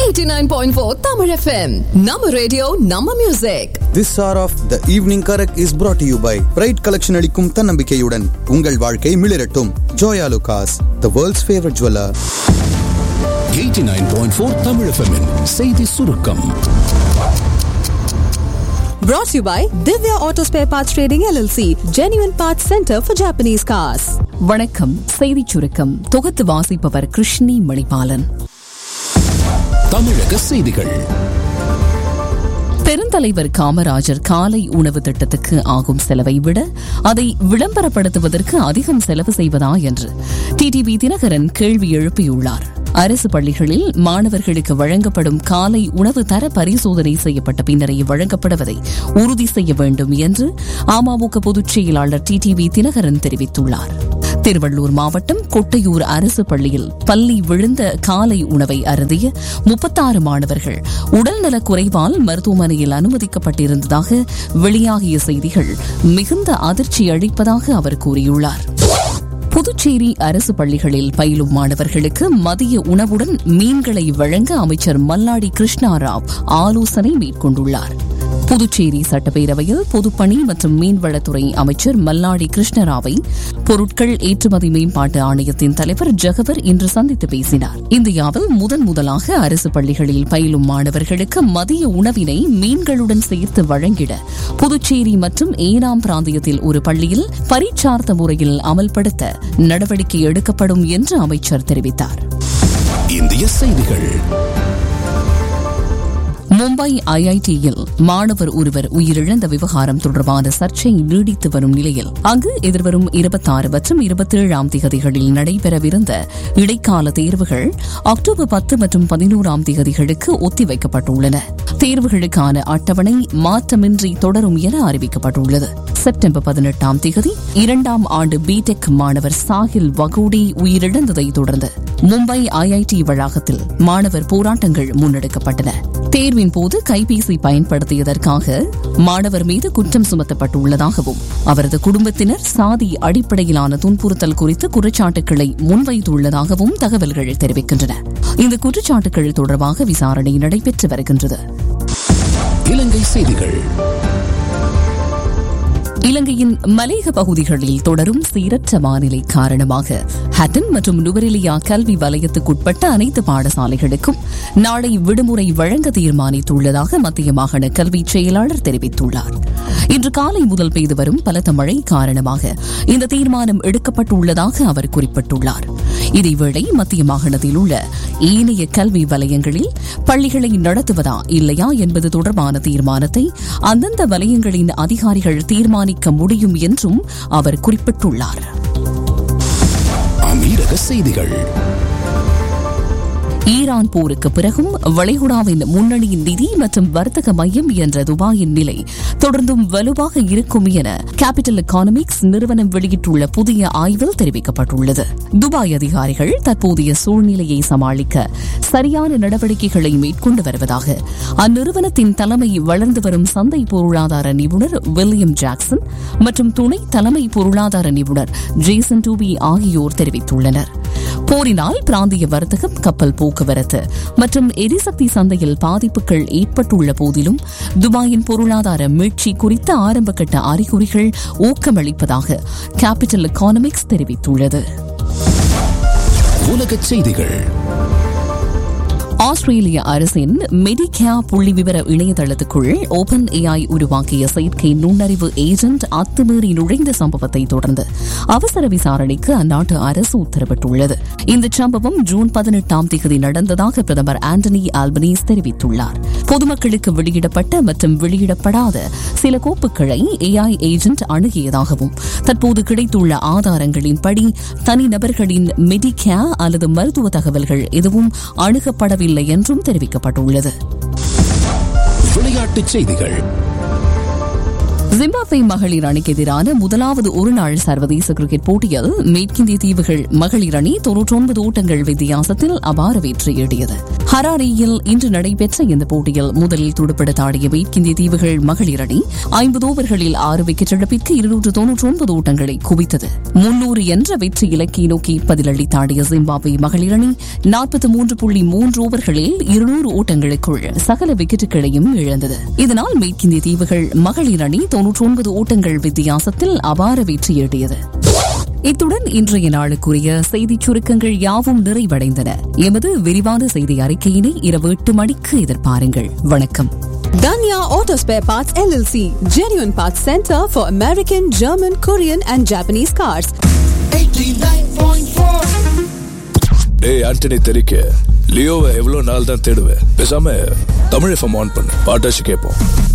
89.4 Tamil FM. Nama radio, Nama music. This hour of the evening correct is brought to you by Bright Collection அளிக்கும் தன்னம்பிக்கையுடன் உங்கள் வாழ்க்கை மிளிரட்டும் Joya லுகாஸ் the world's favorite jeweler 89.4 Tamil FM -இன் செய்தி சுருக்கம் Brought to you by Divya Auto Spare Parts Trading LLC, Genuine Parts Center for Japanese cars. வணக்கம் செய்திச் சுருக்கம் தொகுத்து வாசிப்பவர் கிருஷ்ணி மணிபாலன் தமிழக செய்திகள் பெருந்தலைவர் காமராஜர் காலை உணவு திட்டத்துக்கு ஆகும் செலவை விட அதை விளம்பரப்படுத்துவதற்கு அதிகம் செலவு செய்வதா என்று டிடிவி தினகரன் கேள்வி எழுப்பியுள்ளார் அரசு பள்ளிகளில் மாணவர்களுக்கு வழங்கப்படும் காலை உணவு தர பரிசோதனை செய்யப்பட்ட பின்னரே வழங்கப்படுவதை உறுதி செய்ய வேண்டும் என்று அமமுக பொதுச் செயலாளர் டிடிவி தினகரன் தெரிவித்துள்ளார் திருவள்ளூர் மாவட்டம் கொட்டையூர் அரசு பள்ளியில் பள்ளி விழுந்த காலை உணவை அருந்திய முப்பத்தாறு மாணவர்கள் உடல்நலக் குறைவால் மருத்துவமனையில் அனுமதிக்கப்பட்டிருந்ததாக வெளியாகிய செய்திகள் மிகுந்த அதிர்ச்சி அளிப்பதாக அவர் கூறியுள்ளார் புதுச்சேரி அரசு பள்ளிகளில் பயிலும் மாணவர்களுக்கு மதிய உணவுடன் மீன்களை வழங்க அமைச்சர் மல்லாடி கிருஷ்ணாராவ் ஆலோசனை மேற்கொண்டுள்ளார் புதுச்சேரி சட்டப்பேரவையில் பொதுப்பணி மற்றும் மீன்வளத்துறை அமைச்சர் மல்லாடி கிருஷ்ணராவை பொருட்கள் ஏற்றுமதி மேம்பாட்டு ஆணையத்தின் தலைவர் ஜகவர் இன்று சந்தித்து பேசினார் இந்தியாவில் முதன் முதலாக அரசு பள்ளிகளில் பயிலும் மாணவர்களுக்கு மதிய உணவினை மீன்களுடன் சேர்த்து வழங்கிட புதுச்சேரி மற்றும் ஏனாம் பிராந்தியத்தில் ஒரு பள்ளியில் பரீட்சார்த்த முறையில் அமல்படுத்த நடவடிக்கை எடுக்கப்படும் என்று அமைச்சர் தெரிவித்தார் இந்திய செய்திகள் மும்பை ஐஐடியில் மாணவர் ஒருவர் உயிரிழந்த விவகாரம் தொடர்பான சர்ச்சை நீடித்து வரும் நிலையில் அங்கு எதிர்வரும் இருபத்தாறு மற்றும் இருபத்தேழாம் திகதிகளில் நடைபெறவிருந்த இடைக்கால தேர்வுகள் அக்டோபர் பத்து மற்றும் பதினோராம் திகதிகளுக்கு ஒத்திவைக்கப்பட்டுள்ளன தேர்வுகளுக்கான அட்டவணை மாற்றமின்றி தொடரும் என அறிவிக்கப்பட்டுள்ளது செப்டம்பர் பதினெட்டாம் திகதி இரண்டாம் ஆண்டு பிடெக் மாணவர் சாஹில் வகோடி உயிரிழந்ததை தொடர்ந்து மும்பை ஐஐடி வளாகத்தில் மாணவர் போராட்டங்கள் முன்னெடுக்கப்பட்டன தேர்வின் போது கைபேசி பயன்படுத்தியதற்காக மாணவர் மீது குற்றம் சுமத்தப்பட்டுள்ளதாகவும் அவரது குடும்பத்தினர் சாதி அடிப்படையிலான துன்புறுத்தல் குறித்து குற்றச்சாட்டுகளை முன்வைத்துள்ளதாகவும் தகவல்கள் தெரிவிக்கின்றன இந்த குற்றச்சாட்டுகள் தொடர்பாக விசாரணை நடைபெற்று வருகின்றது இலங்கை செய்திகள் இலங்கையின் மலையக பகுதிகளில் தொடரும் சீரற்ற வானிலை காரணமாக ஹட்டன் மற்றும் நுவரெலியா கல்வி வலயத்துக்குட்பட்ட அனைத்து பாடசாலைகளுக்கும் நாளை விடுமுறை வழங்க தீர்மானித்துள்ளதாக மத்திய மாகாண கல்வி செயலாளர் தெரிவித்துள்ளார் இன்று காலை முதல் பெய்து வரும் பலத்த மழை காரணமாக இந்த தீர்மானம் எடுக்கப்பட்டுள்ளதாக அவர் குறிப்பிட்டுள்ளார் இதேவேளை மத்திய மாகாணத்தில் உள்ள ஏனைய கல்வி வலயங்களில் பள்ளிகளை நடத்துவதா இல்லையா என்பது தொடர்பான தீர்மானத்தை அந்தந்த வலயங்களின் அதிகாரிகள் தீர்மானிக்க முடியும் என்றும் அவர் குறிப்பிட்டுள்ளார் அமீரக செய்திகள் ஈரான் போருக்கு பிறகும் வளைகுடாவின் முன்னணி நிதி மற்றும் வர்த்தக மையம் என்ற துபாயின் நிலை தொடர்ந்தும் வலுவாக இருக்கும் என கேபிட்டல் எக்கானமிக்ஸ் நிறுவனம் வெளியிட்டுள்ள புதிய ஆய்வில் தெரிவிக்கப்பட்டுள்ளது துபாய் அதிகாரிகள் தற்போதைய சூழ்நிலையை சமாளிக்க சரியான நடவடிக்கைகளை மேற்கொண்டு வருவதாக அந்நிறுவனத்தின் தலைமை வளர்ந்து வரும் சந்தை பொருளாதார நிபுணர் வில்லியம் ஜாக்சன் மற்றும் துணை தலைமை பொருளாதார நிபுணர் ஜேசன் டூபி ஆகியோர் தெரிவித்துள்ளனர் போரினால் பிராந்திய வர்த்தகம் கப்பல் போக்குவரத்து மற்றும் எரிசக்தி சந்தையில் பாதிப்புகள் ஏற்பட்டுள்ள போதிலும் துபாயின் பொருளாதார மீட்சி குறித்த ஆரம்பகட்ட அறிகுறிகள் ஊக்கமளிப்பதாக கேபிட்டல் எக்கானமிக்ஸ் தெரிவித்துள்ளது உலகச் செய்திகள் ஆஸ்திரேலிய அரசின் மெடிகேர் புள்ளி விவர இணையதளத்துக்குள் ஓபன் ஏஐ உருவாக்கிய செயற்கை நுண்ணறிவு ஏஜென்ட் அத்துமீறி நுழைந்த சம்பவத்தை தொடர்ந்து அவசர விசாரணைக்கு அந்நாட்டு அரசு உத்தரவிட்டுள்ளது இந்த சம்பவம் ஜூன் பதினெட்டாம் தேதி நடந்ததாக பிரதமர் ஆண்டனி ஆல்பனீஸ் தெரிவித்துள்ளார் பொதுமக்களுக்கு வெளியிடப்பட்ட மற்றும் வெளியிடப்படாத சில கோப்புகளை ஏஐ ஏஜென்ட் அணுகியதாகவும் தற்போது கிடைத்துள்ள ஆதாரங்களின்படி தனிநபர்களின் மெடிகேர் அல்லது மருத்துவ தகவல்கள் எதுவும் அணுகப்படவில்லை என்றும் தெரிவிக்கப்பட்டுள்ளது விளையாட்டுச் செய்திகள் ஜிம்பாப்வே மகளிர் அணிக்கு எதிரான முதலாவது ஒருநாள் சர்வதேச கிரிக்கெட் போட்டியில் மேற்கிந்திய தீவுகள் மகளிர் அணி தொன்னூற்றொன்பது ஓட்டங்கள் வித்தியாசத்தில் அபார வெற்றியீட்டியது ஹராரியில் இன்று நடைபெற்ற இந்த போட்டியில் முதலில் துடுப்படுத்த ஆடிய மேற்கிந்திய தீவுகள் மகளிர் அணி ஐம்பது ஓவர்களில் ஆறு விக்கெட் இழப்பிற்கு இருநூற்று தொன்னூற்றி ஒன்பது ஓட்டங்களை குவித்தது முன்னூறு என்ற வெற்றி இலக்கை நோக்கி பதிலளித்தாடிய ஜிம்பாப்வே மகளிர் அணி நாற்பத்தி மூன்று புள்ளி மூன்று ஓவர்களில் இருநூறு ஓட்டங்களுக்குள் சகல விக்கெட்டுகளையும் இழந்தது இதனால் மேற்கிந்திய தீவுகள் மகளிர் அணி தொன்னூற்றி ஒன்பது ஓட்டங்கள் வித்தியாசத்தில் அபார வெற்றி ஈட்டியது இத்துடன் இன்றைய நாளுக்குரிய செய்திச் சுருக்கங்கள் யாவும் நிறைவடைந்தன எமது விரிவான செய்தி அறிக்கையினை இரவு எட்டு மணிக்கு எதிர்பாருங்கள் வணக்கம் Danya Auto Spare Parts LLC, genuine parts center for American, German, Korean, and Japanese cars. டேய் ஆண்டனி தெரிக்க லியோவை எவ்வளவு நாள் தான் தேடுவேன் பேசாம தமிழ் எஃப்எம் ஆன் பண்ணு பாட்டாச்சு கேட்போம்